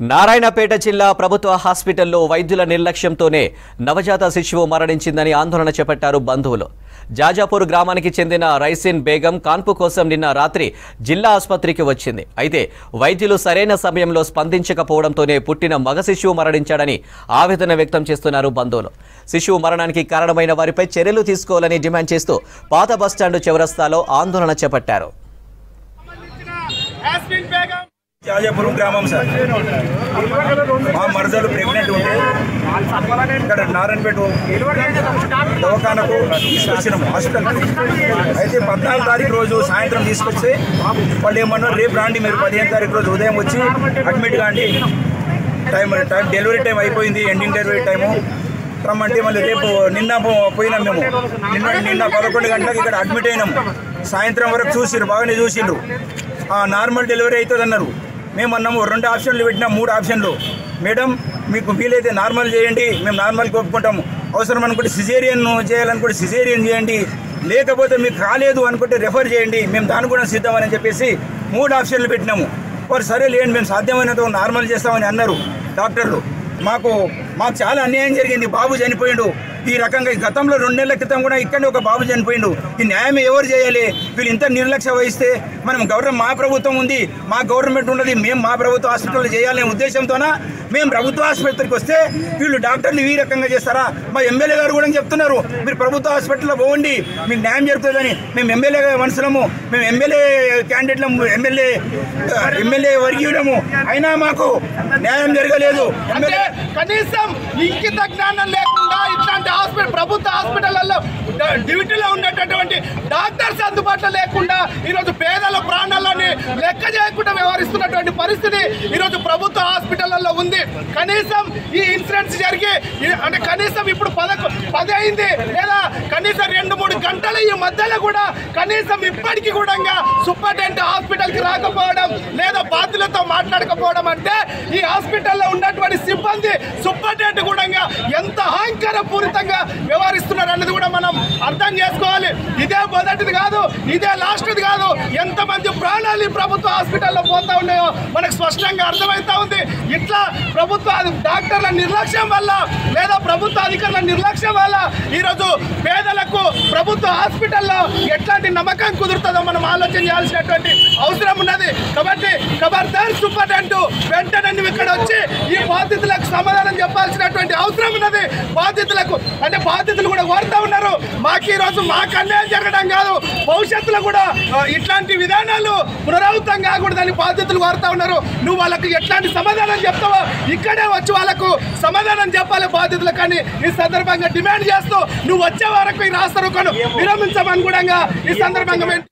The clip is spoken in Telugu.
నారాయణపేట జిల్లా ప్రభుత్వ హాస్పిటల్లో వైద్యుల నిర్లక్ష్యంతోనే నవజాత శిశువు మరణించిందని ఆందోళన చేపట్టారు బంధువులు జాజాపూర్ గ్రామానికి చెందిన రైసిన్ బేగం కాన్పు కోసం నిన్న రాత్రి జిల్లా ఆసుపత్రికి వచ్చింది అయితే వైద్యులు సరైన సమయంలో స్పందించకపోవడంతోనే పుట్టిన మగ శిశువు మరణించాడని ఆవేదన వ్యక్తం చేస్తున్నారు బంధువులు శిశువు మరణానికి కారణమైన వారిపై చర్యలు తీసుకోవాలని డిమాండ్ చేస్తూ పాత బస్టాండు చౌరస్తాలో ఆందోళన చేపట్టారు యాస్మిన్ బేగం జాజాపురం గ్రామం సార్ మా మరదలు ప్రెగ్నెంట్ ఉంటే ఇక్కడ నారాయణపేట దవాఖానకు తీసుకొచ్చినాము హాస్పిటల్ అయితే పద్నాలుగు తారీఖు రోజు సాయంత్రం తీసుకొస్తే వాళ్ళు ఏమన్నారు రేపు రాండి మీరు పదిహేను తారీఖు రోజు ఉదయం వచ్చి అడ్మిట్ కాండి టైం టైం డెలివరీ టైం అయిపోయింది ఎండింగ్ డెలివరీ టైము రమ్మంటే మళ్ళీ రేపు నిన్న పో- పోయినాం మేము నిన్న నిన్న పదకొండు గంటలకు ఇక్కడ అడ్మిట్ అయినాం సాయంత్రం వరకు చూసిర్రు బాగానే చూసిండ్రు ఆ, నార్మల్ డెలివరీ అవుతుంది అన్నారు మేము అన్నాము రెండు ఆప్షన్లు పెట్టినాం మూడు ఆప్షన్లు మేడం మీకు వీలైతే నార్మల్ చేయండి మేము నార్మల్కి ఒప్పుకుంటాము అవసరం అనుకుంటే సిజేరియన్ చేయాలనుకుంటే సిజేరియన్ చేయండి లేకపోతే మీకు కాలేదు అనుకుంటే రెఫర్ చేయండి మేము దాన్ని కూడా సిద్ధమని చెప్పేసి మూడు ఆప్షన్లు పెట్టినాము వారు సరే లేండి మేము సాధ్యమైనంత నార్మల్ చేస్తామని అన్నారు డాక్టర్లు మాకు మాకు చాలా అన్యాయం జరిగింది బాబు చనిపోయిండు ఈ రకంగా ఈ గతంలో రెండు నెలల క్రితం కూడా ఇక్కడనే ఒక బాబు చనిపోయిండు ఈ న్యాయం ఎవరు చేయాలి వీళ్ళు ఇంత నిర్లక్ష్య వహిస్తే మనం గవర్నమెంట్ మా ప్రభుత్వం ఉంది మా గవర్నమెంట్ ఉన్నది మేము మా ప్రభుత్వ హాస్పిటల్ చేయాలనే ఉద్దేశంతోన మేము ప్రభుత్వ ఆసుపత్రికి వస్తే వీళ్ళు డాక్టర్లు ఈ రకంగా చేస్తారా మా ఎమ్మెల్యే గారు కూడా చెప్తున్నారు మీరు ప్రభుత్వ హాస్పిటల్లో పోండి మీకు న్యాయం జరుగుతుందని మేము ఎమ్మెల్యే మనుషులము మేము ఎమ్మెల్యే క్యాండిడేట్లము ఎమ్మెల్యే ఎమ్మెల్యే వర్గీయులము అయినా మాకు న్యాయం జరగలేదు అంటే కనీసం ఇంకిత జ్ఞానం లేకుండా ఇట్లాంటి హాస్పిటల్ ప్రభుత్వ హాస్పిటల్లో డ్యూటీలో ఉండేటటువంటి డాక్టర్స్ అందుబాటులో లేకుండా ఈరోజు పేదల ప్రాణాలని లెక్క చేయకుండా వ్యవహరిస్తున్నటువంటి పరిస్థితి ఈరోజు ప్రభుత్వ హాస్పిటల్లో ఉంది కనీసం ఈ ఇన్సిడెంట్స్ జరిగి ఈ- అంటే కనీసం ఇప్పుడు పదకొ పది అయింది లేదా కనీసం రెండు మూడు గంటల ఈ మధ్యలో కూడా కనీసం ఇప్పటికీ కూడా సూపరింటెండెంట్ హాస్పిటల్కి రాకపోవడం లేదా బాధ్యులతో మాట్లాడకపోవడం అంటే ఈ హాస్పిటల్లో ఉన్నటువంటి సిబ్బంది సూపరింటెండెంట్ కూడా ఎంత అహంకార పూరితంగా వ్యవహరిస్తున్నారు అన్నది కూడా మనం అర్థం చేసుకోవాలి ఇదే మొదటిది కాదు ఇదే లాస్ట్ది కాదు ఎంతమంది ప్రాణాలు ఈ ప్రభుత్వ హాస్పిటల్లో పోతా ఉన్నాయో మనకు స్పష్టంగా అర్థమవుతా ఉంది ఇట్లా ప్రభుత్వ డాక్టర్ల నిర్లక్ష్యం వల్ల లేదా ప్రభుత్వ అధికారుల నిర్లక్ష్యం వల్ల ఈరోజు పేదలకు ప్రభుత్వ హాస్పిటల్లో ఎట్లాంటి నమ్మకం కుదురుతుందో మనం ఆలోచన చేయాల్సినటువంటి అవసరం ఉన్నది కాబట్టి ఖబర్దార్ సూపరింటెండెంట్ వెంటనే నువ్వు ఇక్కడ వచ్చి ఈ బాధితులకు సమాధానం చెప్పాల్సినటువంటి అవసరం ఉన్నది బాధితులకు అంటే బాధితులు కూడా కోరుతా ఉన్నారు మాకు ఈ రోజు మాకు అన్యాయం జరగడం కాదు భవిష్యత్తులో కూడా ఆ, ఇట్లాంటి విధానాలు పునరావృతం కాకూడదని బాధితులు కోరుతా ఉన్నారు నువ్వు వాళ్ళకి ఎట్లాంటి సమాధానం చెప్తావో ఇక్కడే వచ్చి వాళ్ళకు సమాధానం చెప్పాలి బాధితులు కానీ ఈ సందర్భంగా డిమాండ్ చేస్తూ నువ్వు వచ్చే వరకు ఈ రాష్ట్ర విరమించమని కూడా ఈ సందర్భంగా మేము